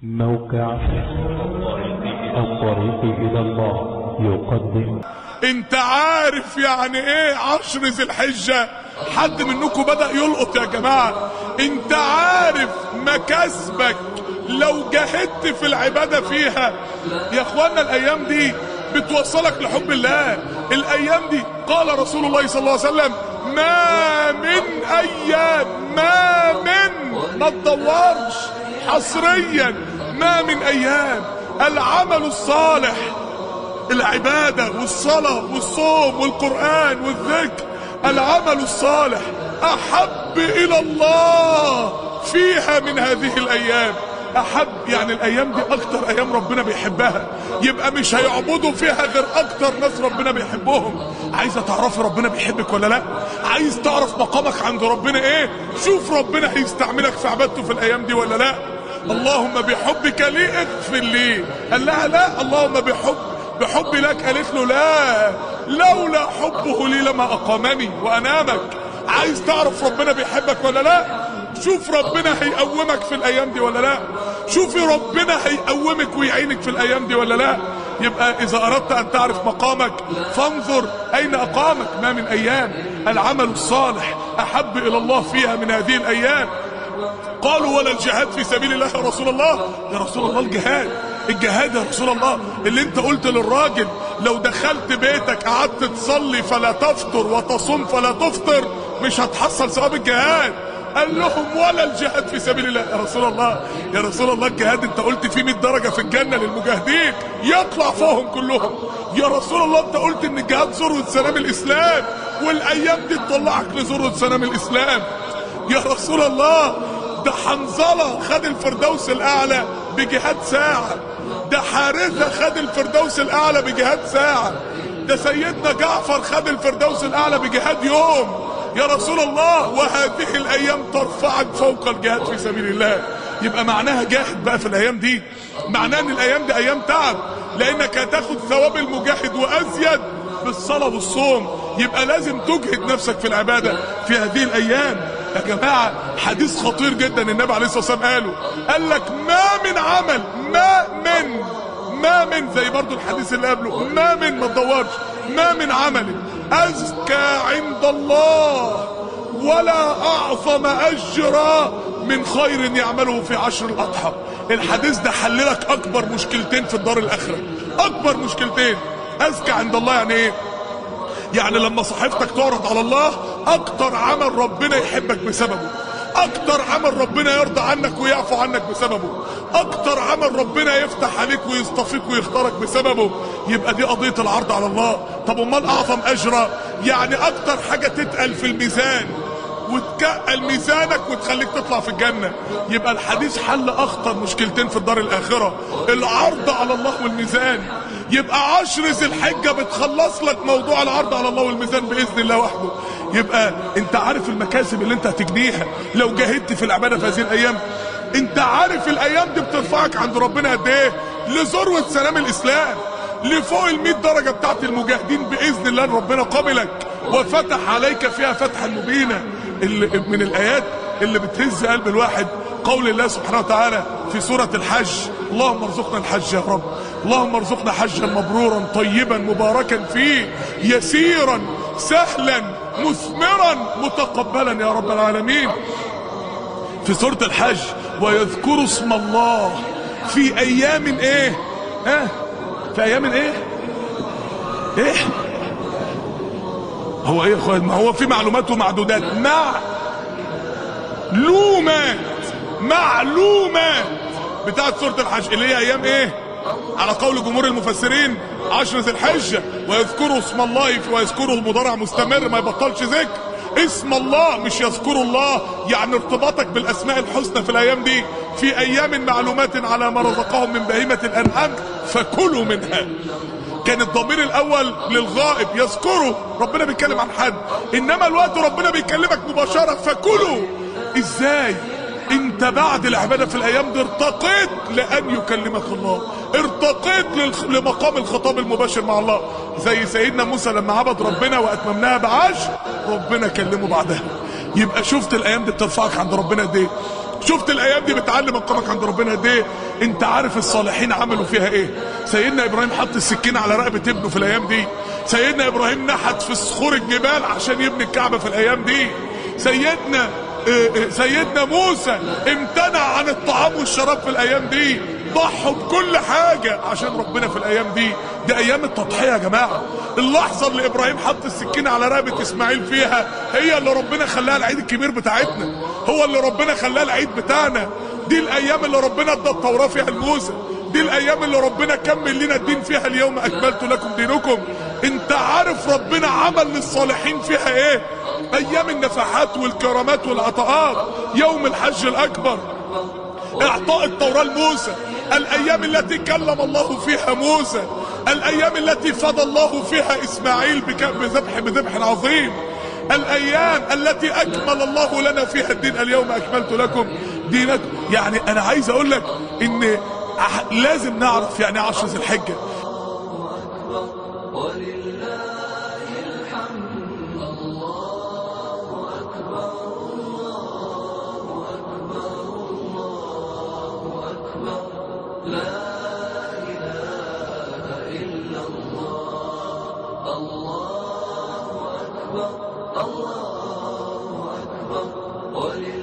موقع الطريق إلى الله يقدم انت عارف يعني ايه عشر ذي الحجة حد منكم بدأ يلقط يا جماعة انت عارف مكاسبك لو جاهدت في العبادة فيها يا اخوانا الايام دي بتوصلك لحب الله الايام دي قال رسول الله صلى الله عليه وسلم ما من ايام ما من ما تدورش حصريا ما من ايام العمل الصالح العبادة والصلاة والصوم والقرآن والذكر العمل الصالح أحب إلى الله فيها من هذه الأيام أحب يعني الأيام دي أكتر أيام ربنا بيحبها يبقى مش هيعبدوا فيها غير أكتر ناس ربنا بيحبهم عايزة تعرفي ربنا بيحبك ولا لا عايز تعرف مقامك عند ربنا إيه شوف ربنا هيستعملك في عبادته في الأيام دي ولا لا اللهم بحبك لي اغفر لي قال لها لا اللهم بحب بحبي لك قالت له لا لولا حبه لي لما اقامني وانامك عايز تعرف ربنا بيحبك ولا لا شوف ربنا هيقومك في الايام دي ولا لا شوفي ربنا هيقومك ويعينك في الايام دي ولا لا يبقى اذا اردت ان تعرف مقامك فانظر اين اقامك ما من ايام العمل الصالح احب الى الله فيها من هذه الايام قالوا ولا الجهاد في سبيل الله يا رسول الله يا رسول الله الجهاد الجهاد يا رسول الله اللي انت قلت للراجل لو دخلت بيتك قعدت تصلي فلا تفطر وتصوم فلا تفطر مش هتحصل ثواب الجهاد قال لهم ولا الجهاد في سبيل الله يا رسول الله يا رسول الله الجهاد انت قلت فيه 100 درجه في الجنه للمجاهدين يطلع فوقهم كلهم يا رسول الله انت قلت ان الجهاد ذروه سلام الاسلام والايام دي تطلعك لذروه سلام الاسلام يا رسول الله ده حنظله خد الفردوس الاعلى بجهاد ساعه ده حارثه خد الفردوس الاعلى بجهاد ساعه ده سيدنا جعفر خد الفردوس الاعلى بجهاد يوم يا رسول الله وهذه الايام ترفعك فوق الجهاد في سبيل الله يبقى معناها جاهد بقى في الايام دي معناها ان الايام دي ايام تعب لانك هتاخد ثواب المجاهد وازيد بالصلاه والصوم يبقى لازم تجهد نفسك في العباده في هذه الايام يا جماعه حديث خطير جدا النبي عليه الصلاه والسلام قاله قال لك ما من عمل ما من ما من زي برضو الحديث اللي قبله ما من ما تدورش ما من عمل أزكى عند الله ولا أعظم أجرا من خير يعمله في عشر الأضحى الحديث ده حللك أكبر مشكلتين في الدار الآخرة أكبر مشكلتين أزكى عند الله يعني إيه يعني لما صحيفتك تعرض على الله أكتر عمل ربنا يحبك بسببه اكتر عمل ربنا يرضى عنك ويعفو عنك بسببه اكتر عمل ربنا يفتح عليك ويصطفيك ويختارك بسببه يبقى دي قضية العرض على الله طب امال اعظم اجرا يعني اكتر حاجة تتقل في الميزان وتكقل ميزانك وتخليك تطلع في الجنة يبقى الحديث حل اخطر مشكلتين في الدار الاخرة العرض على الله والميزان يبقى عشر ذي الحجة بتخلص لك موضوع العرض على الله والميزان بإذن الله وحده يبقى انت عارف المكاسب اللي انت هتجنيها لو جاهدت في العبادة في هذه الايام انت عارف الايام دي بترفعك عند ربنا قد ايه لذروة سلام الاسلام لفوق ال درجة بتاعت المجاهدين بإذن الله ربنا قبلك وفتح عليك فيها فتحا مبينا اللي من الآيات اللي بتهز قلب الواحد قول الله سبحانه وتعالى في سورة الحج اللهم ارزقنا الحج يا رب اللهم ارزقنا حجا مبرورا طيبا مباركا فيه يسيرا سهلا مثمرا متقبلا يا رب العالمين في سورة الحج ويذكر اسم الله في ايام ايه ها في ايام ايه ايه هو ايه يا اخوان ما هو في معلومات ومعدودات معلومات معلومات بتاعت سورة الحج اللي هي ايام ايه على قول جمهور المفسرين عشر ذي الحجة ويذكروا اسم الله ويذكروا المضارع مستمر ما يبطلش ذكر اسم الله مش يذكروا الله يعني ارتباطك بالاسماء الحسنى في الايام دي في ايام معلومات على ما رزقهم من بهيمة الانعام فكلوا منها كان الضمير الاول للغائب يذكره ربنا بيتكلم عن حد انما الوقت ربنا بيكلمك مباشرة فكلوا ازاي انت بعد العبادة في الايام دي ارتقيت لان يكلمك الله ارتقيت لمقام الخطاب المباشر مع الله زي سيدنا موسى لما عبد ربنا واتممناها بعشر ربنا كلمه بعدها يبقى شفت الايام دي بترفعك عند ربنا قد ايه شفت الايام دي بتعلم مقامك عند ربنا قد ايه انت عارف الصالحين عملوا فيها ايه سيدنا ابراهيم حط السكينه على رقبه ابنه في الايام دي سيدنا ابراهيم نحت في صخور الجبال عشان يبني الكعبه في الايام دي سيدنا سيدنا موسى امتنع عن الطعام والشراب في الايام دي ضحوا بكل حاجة عشان ربنا في الايام دي دي ايام التضحية يا جماعة اللحظة اللي ابراهيم حط السكينة على رقبة اسماعيل فيها هي اللي ربنا خلاها العيد الكبير بتاعتنا هو اللي ربنا خلاها العيد بتاعنا دي الايام اللي ربنا ادى التوراة فيها لموسى دي الايام اللي ربنا كمل لنا الدين فيها اليوم اكملت لكم دينكم انت عارف ربنا عمل للصالحين فيها ايه ايام النفحات والكرامات والعطاءات يوم الحج الاكبر اعطاء التوراة لموسى الايام التي كلم الله فيها موسى الايام التي فدى الله فيها اسماعيل بذبح بذبح عظيم الايام التي اكمل الله لنا فيها الدين اليوم اكملت لكم دينكم يعني انا عايز اقول لك ان لازم نعرف يعني عشر ذي الحجه الله أكبر ولله